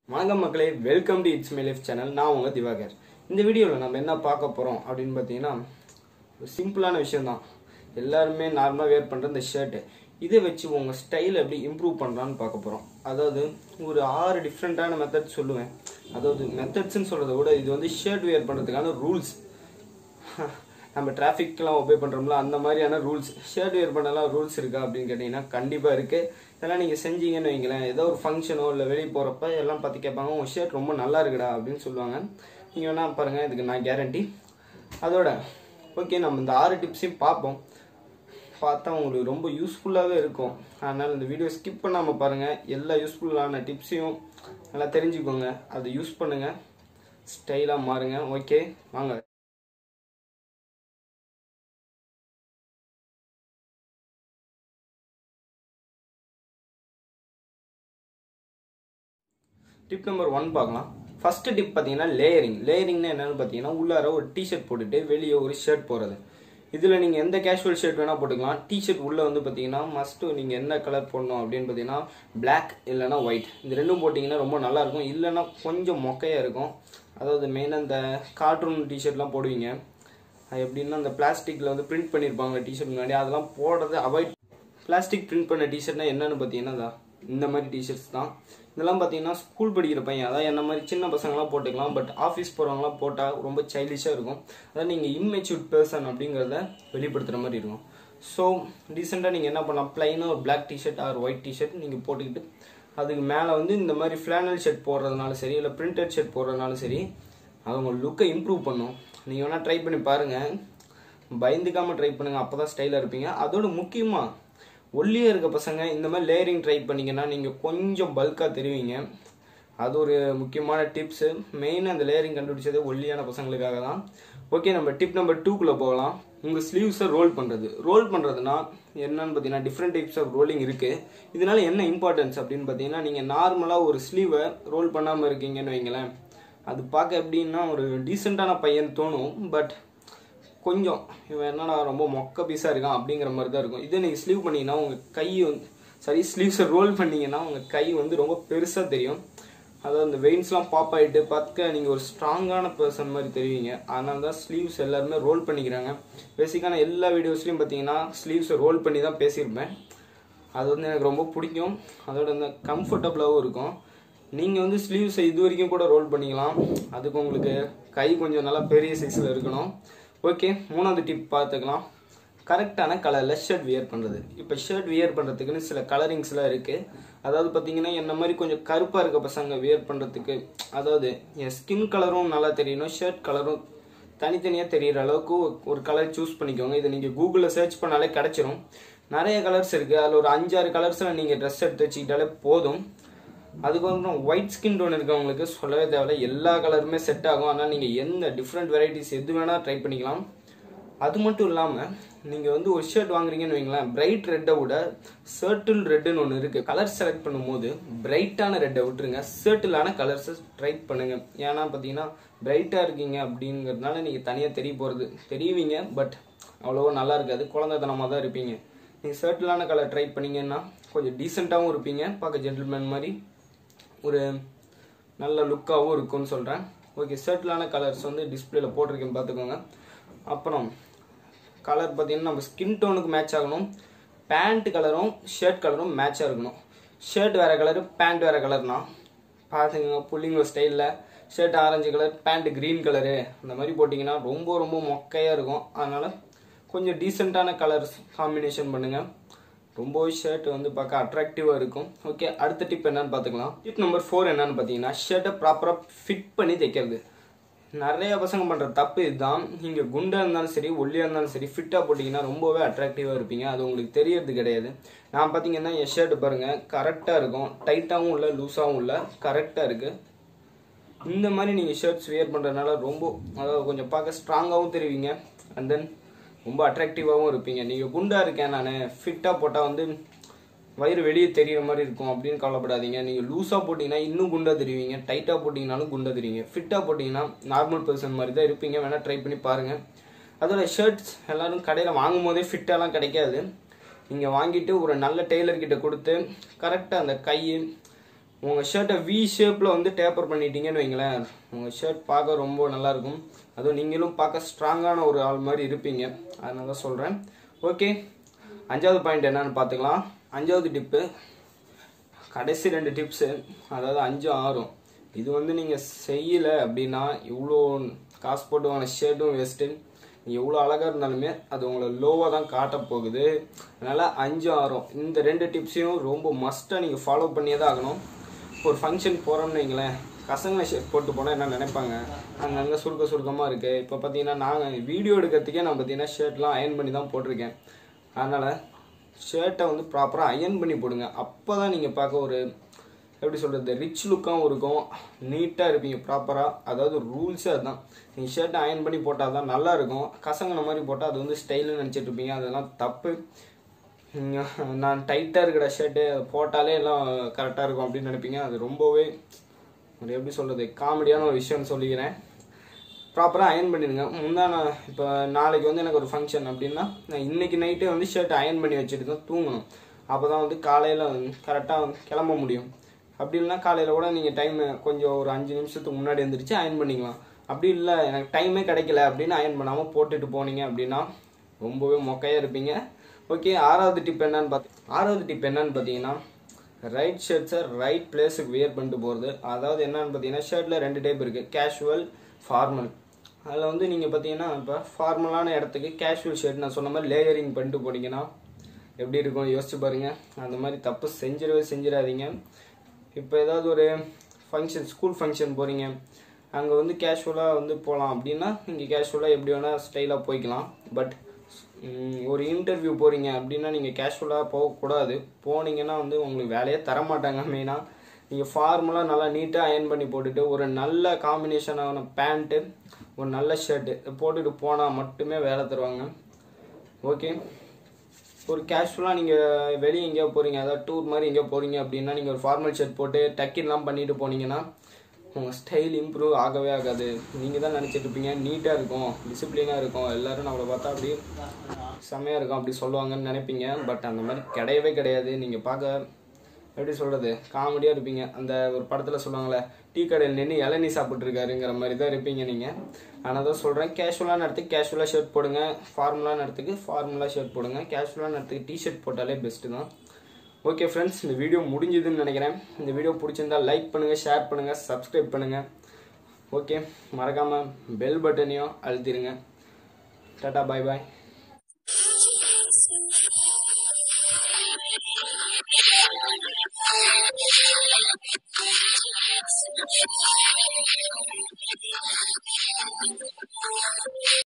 வணக்கம் மக்களே welcome to it's my life channel நான் உங்க திவாகர் இந்த வீடியோவில் நம்ம என்ன பார்க்க போகிறோம் அப்படின்னு பார்த்தீங்கன்னா ஒரு சிம்பிளான விஷயம்தான் எல்லாருமே நார்மலாக வேர் பண்ணுற இந்த ஷர்ட்டு இதை வச்சு உங்கள் ஸ்டைல் எப்படி இம்ப்ரூவ் பண்ணுறான்னு பார்க்க போகிறோம் அதாவது ஒரு ஆறு டிஃப்ரெண்ட்டான மெத்தட் சொல்லுவேன் அதாவது மெத்தட்ஸ்ன்னு சொல்கிறத விட இது வந்து ஷர்ட் வேர் பண்ணுறதுக்கான ரூல்ஸ் நம்ம டிராஃபிக்லாம் ஒபே பண்ணுறோம்ல அந்த மாதிரியான ரூல்ஸ் ஷர்ட் வேர் பண்ணலாம் ரூல்ஸ் இருக்கா அப்படின்னு கேட்டிங்கன்னா கண்டிப்பாக இருக்குது இதெல்லாம் நீங்கள் செஞ்சீங்கன்னு வைங்களேன் ஏதோ ஒரு ஃபங்க்ஷனோ இல்லை வெளியே போகிறப்ப எல்லாம் பார்த்து கேட்பாங்க உங்கள் ஷர்ட் ரொம்ப நல்லா இருக்குடா அப்படின்னு சொல்லுவாங்க நீங்கள் வேணா பாருங்கள் இதுக்கு நான் கேரண்டி அதோட ஓகே நம்ம இந்த ஆறு டிப்ஸையும் பார்ப்போம் பார்த்தா உங்களுக்கு ரொம்ப யூஸ்ஃபுல்லாகவே இருக்கும் அதனால் இந்த வீடியோ ஸ்கிப் பண்ணாமல் பாருங்கள் எல்லா யூஸ்ஃபுல்லான டிப்ஸையும் நல்லா தெரிஞ்சுக்கோங்க அதை யூஸ் பண்ணுங்கள் ஸ்டைலாக மாறுங்க ஓகே வாங்க டிப் நம்பர் ஒன் பார்க்கலாம் ஃபர்ஸ்ட் டிப் பார்த்தீங்கன்னா லேயரிங் லேயரிங்னா என்னன்னு பார்த்தீங்கன்னா உள்ளார ஒரு டிஷர்ட் போட்டுட்டு வெளியே ஒரு ஷர்ட் போகிறது இதில் நீங்கள் எந்த கேஷுவல் ஷர்ட் வேணால் போட்டுக்கலாம் டிஷர்ட் உள்ளே வந்து பார்த்தீங்கன்னா மஸ்ட்டு நீங்கள் என்ன கலர் போடணும் அப்படின்னு பார்த்தீங்கன்னா Black இல்லைன்னா ஒயிட் இந்த ரெண்டும் போட்டிங்கன்னா ரொம்ப நல்லாயிருக்கும் இல்லைன்னா கொஞ்சம் மொக்கையாக இருக்கும் அதாவது மெயினாக இந்த கார்ட்டூன் டிஷர்ட்லாம் போடுவீங்க அது எப்படின்னா அந்த பிளாஸ்டிக்கில் வந்து பிரிண்ட் பண்ணியிருப்பாங்க டிஷர்ட் முன்னாடி அதெல்லாம் போடுறது அவாய்ட் பிளாஸ்டிக் பிரிண்ட் பண்ண டிஷர்ட்னா என்னன்னு பார்த்தீங்கன்னா இதா, இந்த மாதிரி டிஷர்ட்ஸ் தான் இதெல்லாம் பார்த்தீங்கன்னா ஸ்கூல் படிக்கிற பையன் அதாவது என்ன மாதிரி சின்ன பசங்களாம் போட்டுக்கலாம் பட் ஆஃபீஸ் போகிறவங்களாம் போட்டால் ரொம்ப சைல்டிஷாக இருக்கும் அதாவது நீங்கள் இம்மெச்சூர் பர்சன் அப்படிங்கிறத வெளிப்படுத்துகிற மாதிரி இருக்கும் ஸோ ரீசெண்டாக நீங்கள் என்ன பண்ணலாம் ப்ளைனாக ஒரு black T-shirt or white T-shirt நீங்கள் போட்டுக்கிட்டு அதுக்கு மேலே வந்து இந்த மாதிரி ஃப்ளானல் ஷர்ட் போடுறதுனால சரி இல்லை பிரிண்டட் ஷர்ட் போடுறதுனால சரி அது உங்கள் லுக்கை இம்ப்ரூவ் பண்ணும் நீங்கள் வேணால் ட்ரை பண்ணி பாருங்கள் பயந்துக்காமல் ட்ரை பண்ணுங்கள் அப்போ தான் ஸ்டைலாக இருப்பீங்க அதோட முக்கியமாக ஒல்லியாக இருக்க பசங்க இந்த மாதிரி லேயரிங் ட்ரை பண்ணீங்கன்னா நீங்கள் கொஞ்சம் பல்காக தெரிவிங்க அது ஒரு முக்கியமான டிப்ஸு மெயின் அந்த லேயரிங் கண்டுபிடிச்சது ஒல்லியான பசங்களுக்காக தான் ஓகே நம்ம டிப் நம்பர் டூக்குள்ளே போகலாம் உங்கள் ஸ்லீவ்ஸை ரோல் பண்ணுறது ரோல் பண்ணுறதுனா என்னன்னு பார்த்தீங்கன்னா டிஃப்ரெண்ட் டைப்ஸ் ஆஃப் ரோலிங் இருக்குது இதனால என்ன இம்பார்ட்டன்ஸ் அப்படின்னு பார்த்தீங்கன்னா நீங்கள் நார்மலாக ஒரு ஸ்லீவை ரோல் பண்ணாமல் இருக்கீங்கன்னு வைங்களேன் அது பார்க்க எப்படின்னா ஒரு டீசெண்டான பையன் தோணும் பட் கொஞ்சம் இவன் என்னடா ரொம்ப மொக்க பீஸாக இருக்கான் அப்படிங்கிற மாதிரி தான் இருக்கும் இதே நீங்கள் ஸ்லீவ் பண்ணீங்கன்னா உங்கள் கை வந்து சரி ஸ்லீவ்ஸை ரோல் பண்ணீங்கன்னா உங்கள் கை வந்து ரொம்ப பெருசாக தெரியும் அதாவது அந்த வெயின்ஸ்லாம் பாப் ஆகிட்டு பார்க்க நீங்கள் ஒரு ஸ்ட்ராங்கான பர்சன் மாதிரி தெரிவிங்க அதனால தான் ஸ்லீவ்ஸ் எல்லாருமே ரோல் பண்ணிக்கிறாங்க பேசிக்கான எல்லா வீடியோஸ்லையும் பார்த்தீங்கன்னா ஸ்லீவ்ஸை ரோல் பண்ணி தான் பேசியிருப்பேன் அது வந்து எனக்கு ரொம்ப பிடிக்கும் அதோட அந்த கம்ஃபர்டபுளாகவும் இருக்கும் நீங்கள் வந்து ஸ்லீவ்ஸை இது வரைக்கும் கூட ரோல் பண்ணிக்கலாம் அதுக்கு உங்களுக்கு கை கொஞ்சம் நல்லா பெரிய சைஸில் இருக்கணும் ஓகே மூணாவது டிப் பார்த்துக்கலாம் கரெக்டான கலரில் ஷர்ட் வியர் பண்ணுறது இப்போ ஷர்ட் வியர் பண்ணுறதுக்குன்னு சில கலரிங்ஸ்லாம் இருக்குது அதாவது பார்த்தீங்கன்னா என்ன மாதிரி கொஞ்சம் கருப்பாக இருக்க பசங்க வியர் பண்ணுறதுக்கு அதாவது என் ஸ்கின் கலரும் நல்லா தெரியணும் ஷர்ட் கலரும் தனித்தனியாக தெரிகிற அளவுக்கு ஒரு கலர் சூஸ் பண்ணிக்கோங்க இதை நீங்கள் கூகுளில் சர்ச் பண்ணாலே கிடச்சிரும் நிறைய கலர்ஸ் இருக்குது அதில் ஒரு அஞ்சாறு கலர்ஸில் நீங்கள் ட்ரெஸ் எடுத்து வச்சுக்கிட்டாலே போதும் அதுக்கப்புறம் ஒயிட் ஸ்கின் டோன் இருக்கவங்களுக்கு சொல்லவே தேவையில்ல எல்லா கலருமே செட் ஆகும் ஆனால் நீங்கள் எந்த டிஃப்ரெண்ட் வெரைட்டிஸ் எது வேணால் ட்ரை பண்ணிக்கலாம் அது மட்டும் இல்லாமல் நீங்கள் வந்து ஒரு ஷர்ட் வாங்குறீங்கன்னு வைங்களேன் பிரைட் ரெட்டை விட சர்ட்டில் ரெட்டுன்னு ஒன்று இருக்குது கலர் செலக்ட் பண்ணும்போது பிரைட்டான ரெட்டை விட்டுருங்க சர்ட்டிலான கலர்ஸை ட்ரை பண்ணுங்கள் ஏன்னா பார்த்தீங்கன்னா பிரைட்டாக இருக்கீங்க அப்படிங்கிறதுனால நீங்கள் தனியாக தெரிய போகிறது தெரியுவீங்க பட் அவ்வளோவா நல்லா இருக்காது குழந்தைத்தனமாக தான் இருப்பீங்க நீங்கள் சர்ட்டிலான கலர் ட்ரை பண்ணீங்கன்னா கொஞ்சம் டீசெண்டாகவும் இருப்பீங்க பார்க்க ஜென்டில்மேன் மாதிரி ஒரு நல்ல லுக்காகவும் இருக்கும்னு சொல்கிறேன் ஓகே சர்ட்டிலான கலர்ஸ் வந்து டிஸ்பிளேல போட்டிருக்கேன் பார்த்துக்கோங்க அப்புறம் கலர் பார்த்தீங்கன்னா நம்ம ஸ்கின் டோனுக்கு மேட்ச் ஆகணும் பேண்ட் கலரும் ஷர்ட் கலரும் மேட்சாக இருக்கணும் ஷர்ட் வேறு கலரு பேண்ட் வேறு கலர்னா பார்த்துக்கோங்க புள்ளிங்க ஸ்டைலில் shirt orange colour pant green colour அந்த மாதிரி போட்டிங்கன்னா ரொம்ப ரொம்ப மொக்கையாக இருக்கும் அதனால் கொஞ்சம் டீசெண்டான கலர்ஸ் காம்பினேஷன் பண்ணுங்கள் ரொம்ப ஷர்ட் வந்து பார்க்க அட்ராக்டிவாக இருக்கும் ஓகே அடுத்த டிப் என்னன்னு பார்த்துக்கலாம் டிப் நம்பர் ஃபோர் என்னன்னு பார்த்தீங்கன்னா ஷர்ட்டை ப்ராப்பராக ஃபிட் பண்ணி தைக்கிறது நிறைய பசங்க பண்ணுற தப்பு இதுதான் நீங்கள் குண்டாக இருந்தாலும் சரி ஒல்லியாக இருந்தாலும் சரி ஃபிட்டாக போட்டிங்கன்னா ரொம்பவே அட்ராக்டிவாக இருப்பீங்க அது உங்களுக்கு தெரியறது கிடையாது நான் பார்த்தீங்கன்னா என் ஷர்ட் பாருங்கள் கரெக்டாக இருக்கும் டைட்டாகவும் இல்லை லூஸாகவும் இல்லை கரெக்டாக இருக்குது இந்த மாதிரி நீங்கள் ஷர்ட்ஸ் வியர் பண்ணுறதுனால ரொம்ப அதாவது கொஞ்சம் பார்க்க ஸ்ட்ராங்காகவும் தெரிவிங்க அண்ட் தென் ரொம்ப அட்ராக்டிவாகவும் இருப்பீங்க நீங்கள் குண்டாக இருக்கேன் நான் ஃபிட்டாக போட்டால் வந்து வயிறு வெளியே தெரியிற மாதிரி இருக்கும் அப்படின்னு கவலைப்படாதீங்க நீங்கள் லூஸாக போட்டிங்கன்னா இன்னும் குண்டாக தெரிவிங்க டைட்டாக போட்டிங்கனாலும் குண்டாக தெரிவிங்க ஃபிட்டாக போட்டிங்கன்னா நார்மல் பர்சன் மாதிரி தான் இருப்பீங்க வேணால் ட்ரை பண்ணி பாருங்கள் அதோட ஷர்ட்ஸ் எல்லோரும் கடையில் வாங்கும் போதே ஃபிட்டாலாம் கிடைக்காது நீங்கள் வாங்கிட்டு ஒரு நல்ல டெய்லர் கிட்ட கொடுத்து கரெக்டாக அந்த கை உங்கள் ஷர்ட்டை வி ஷேப்பில் வந்து டேப்பர் பண்ணிட்டீங்கன்னு வைங்களேன் உங்கள் ஷர்ட் பார்க்க ரொம்ப நல்லாயிருக்கும் அதுவும் நீங்களும் பார்க்க ஸ்ட்ராங்கான ஒரு ஆள் மாதிரி இருப்பீங்க அதனால தான் சொல்கிறேன் ஓகே அஞ்சாவது பாயிண்ட் என்னன்னு பார்த்துக்கலாம் அஞ்சாவது டிப்பு கடைசி ரெண்டு டிப்ஸு அதாவது அஞ்சு ஆறும் இது வந்து நீங்கள் செய்யலை அப்படின்னா இவ்வளோ காசு போட்டு வாங்கின ஷர்ட்டும் வேஸ்ட்டு நீங்கள் எவ்வளோ அழகாக இருந்தாலுமே அது உங்களை லோவாக தான் காட்ட போகுது அதனால் அஞ்சு ஆறும் இந்த ரெண்டு டிப்ஸையும் ரொம்ப மஸ்ட்டாக நீங்கள் ஃபாலோ பண்ணியே தான் ஆகணும் ஒரு ஃபங்க்ஷன் போகிறோம்னு வைங்களேன் கசங்க ஷர்ட் போட்டு போனால் என்ன நினைப்பாங்க அங்கங்கே சுருக்க சுருக்கமாக இருக்குது இப்போ பார்த்தீங்கன்னா நாங்கள் வீடியோ எடுக்கிறதுக்கே நான் பார்த்தீங்கன்னா ஷர்ட்லாம் அயன் பண்ணி தான் போட்டிருக்கேன் அதனால் ஷர்ட்டை வந்து ப்ராப்பராக அயன் பண்ணி போடுங்க அப்போ தான் நீங்கள் பார்க்க ஒரு எப்படி சொல்கிறது ரிச் லுக்காகவும் இருக்கும் நீட்டாக இருப்பீங்க ப்ராப்பராக அதாவது ரூல்ஸே அதுதான் நீங்கள் ஷர்ட்டை அயன் பண்ணி போட்டால் தான் நல்லா இருக்கும் கசங்கின மாதிரி போட்டால் அது வந்து ஸ்டைல்னு நினச்சிட்டு இருப்பீங்க அதெல்லாம் தப்பு நீங்க, நான் டைட்டாக இருக்கிற ஷர்ட்டு போட்டாலே எல்லாம் கரெக்டாக இருக்கும் அப்படின்னு நினைப்பீங்க அது ரொம்பவே ஒரு எப்படி சொல்கிறது காமெடியான ஒரு விஷயம்னு சொல்லிக்கிறேன் ப்ராப்பராக அயன் பண்ணிடுங்க முந்தான இப்போ நாளைக்கு வந்து எனக்கு ஒரு ஃபங்க்ஷன் அப்படின்னா நான் இன்னைக்கு நைட்டே வந்து ஷர்ட் அயன் பண்ணி வச்சுட்டு தான் தூங்கணும் அப்போ தான் வந்து காலையில் கரெக்டாக கிளம்ப முடியும் அப்படி இல்லைனா காலையில் கூட நீங்கள் டைம் கொஞ்சம் ஒரு அஞ்சு நிமிஷத்துக்கு முன்னாடி எழுந்திரிச்சு அயன் பண்ணிக்கலாம் அப்படி இல்லை எனக்கு டைமே கிடைக்கல அப்படின்னு அயன் பண்ணாமல் போட்டுட்டு போனீங்க அப்படின்னா ரொம்பவே மொக்கையாக இருப்பீங்க ஓகே ஆறாவது டிப் என்னன்னு பார்த்து ஆறாவது டிப் என்னன்னு பார்த்தீங்கன்னா ரைட் ஷர்ட்ஸை ரைட் பிளேஸுக்கு வியர் பண்ணிட்டு போகிறது அதாவது என்னன்னு பார்த்தீங்கன்னா ஷர்ட்டில் ரெண்டு டைப் இருக்குது கேஷுவல் ஃபார்மல் அதில் வந்து நீங்கள் பார்த்தீங்கன்னா இப்போ ஃபார்மலான இடத்துக்கு கேஷுவல் ஷர்ட் நான் சொன்ன மாதிரி லேயரிங் பண்ணிட்டு போனீங்கன்னா எப்படி இருக்கும் யோசிச்சு பாருங்க அந்த மாதிரி தப்பு செஞ்சிடவே செஞ்சிடாதீங்க இப்போ ஏதாவது ஒரு ஃபங்க்ஷன் ஸ்கூல் ஃபங்க்ஷன் போகிறீங்க அங்கே வந்து கேஷுவலாக வந்து போகலாம் அப்படின்னா நீங்கள் கேஷுவலாக எப்படி வேணால் ஸ்டைலாக போய்க்கலாம் பட் ஒரு இன்டர்வியூ போகிறீங்க அப்படின்னா நீங்கள் கேஷுவலாக போகக்கூடாது போனீங்கன்னா வந்து உங்களுக்கு வேலையே தர மாட்டாங்க மெயினாக நீங்கள் ஃபார்மலாக நல்லா நீட்டாக அயன் பண்ணி போட்டுட்டு ஒரு நல்ல காம்பினேஷனான பேண்ட்டு ஒரு நல்ல ஷர்ட்டு போட்டுட்டு போனால் மட்டுமே வேலை தருவாங்க ஓகே ஒரு கேஷுவலாக நீங்கள் வெளியே எங்கேயோ போகிறீங்க அதாவது டூர் மாதிரி எங்கேயோ போகிறீங்க அப்படின்னா நீங்கள் ஒரு ஃபார்மல் ஷர்ட் போட்டு டக்கின்லாம் பண்ணிட்டு போனீங்கன்னா உங்கள் ஸ்டைல் இம்ப்ரூவ் ஆகவே ஆகாது நீங்கள் தான் நினச்சிட்டு இருப்பீங்க நீட்டாக இருக்கும் டிசிப்ளினாக இருக்கும் எல்லாரும் நம்மளை பார்த்தா அப்படி செம்மையாக இருக்கும் அப்படி சொல்லுவாங்கன்னு நினைப்பீங்க பட் அந்த மாதிரி கிடையவே கிடையாது நீங்கள் பார்க்க எப்படி சொல்கிறது காமெடியாக இருப்பீங்க அந்த ஒரு படத்தில் சொல்லுவாங்களே டீ கடையில் நின்று இளநீ சாப்பிட்ருக்காருங்கிற மாதிரி தான் இருப்பீங்க நீங்கள் ஆனால் தான் சொல்கிறேன் கேஷுவலான இடத்துக்கு கேஷுவலாக ஷர்ட் போடுங்க ஃபார்முலான இடத்துக்கு ஃபார்முலா ஷர்ட் போடுங்க கேஷுவலான இடத்துக்கு டிஷர்ட் போட்டாலே பெஸ்ட்டு தான் ஓகே ஃப்ரெண்ட்ஸ் இந்த வீடியோ முடிஞ்சதுன்னு நினைக்கிறேன் இந்த வீடியோ பிடிச்சிருந்தா லைக் பண்ணுங்கள் ஷேர் பண்ணுங்கள் சப்ஸ்கிரைப் பண்ணுங்கள் ஓகே மறக்காமல் பெல் பட்டனையும் அழுத்திடுங்க டாடா பாய் பாய்